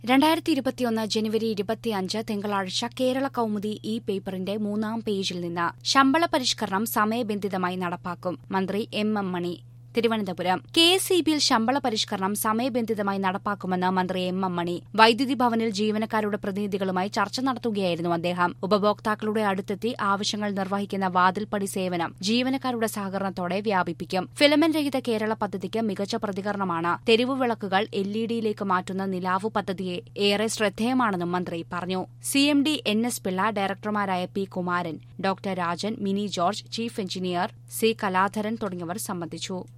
രണ്ടായിരത്തി ഇരുപത്തിയൊന്ന് ജനുവരി ഇരുപത്തിയഞ്ച് തിങ്കളാഴ്ച കേരള കൌമുദി ഈ പേപ്പറിന്റെ മൂന്നാം പേജിൽ നിന്ന് ശമ്പള പരിഷ്കരണം സമയബന്ധിതമായി നടപ്പാക്കും മന്ത്രി M M Mani Thiruvananthapuram K S E ബിയിൽ ശമ്പള പരിഷ്കരണം സമയബന്ധിതമായി നടപ്പാക്കുമെന്ന് മന്ത്രി എം എം മണി വൈദ്യുതി ഭവനിൽ ജീവനക്കാരുടെ പ്രതിനിധികളുമായി ചർച്ച നടത്തുകയായിരുന്നു അദ്ദേഹം ഉപഭോക്താക്കളുടെ അടുത്തെത്തി ആവശ്യങ്ങൾ നിർവഹിക്കുന്ന വാതിൽപ്പടി സേവനം ജീവനക്കാരുടെ സഹകരണത്തോടെ വ്യാപിപ്പിക്കും ഫിലമെന്റ് രഹിത കേരള പദ്ധതിക്ക് മികച്ച പ്രതികരണമാണ് തെരുവു വിളക്കുകൾ എൽ ഇ ഡിയിലേക്ക് മാറ്റുന്ന നിലാവു പദ്ധതിയെ ഏറെ ശ്രദ്ധേയമാണെന്നും മന്ത്രി പറഞ്ഞു C M D N S Pillai ഡയറക്ടർമാരായ P Kumaran doctor Rajan Mini George chief engineer C Kaladharan തുടങ്ങിയവർ സംബന്ധിച്ചു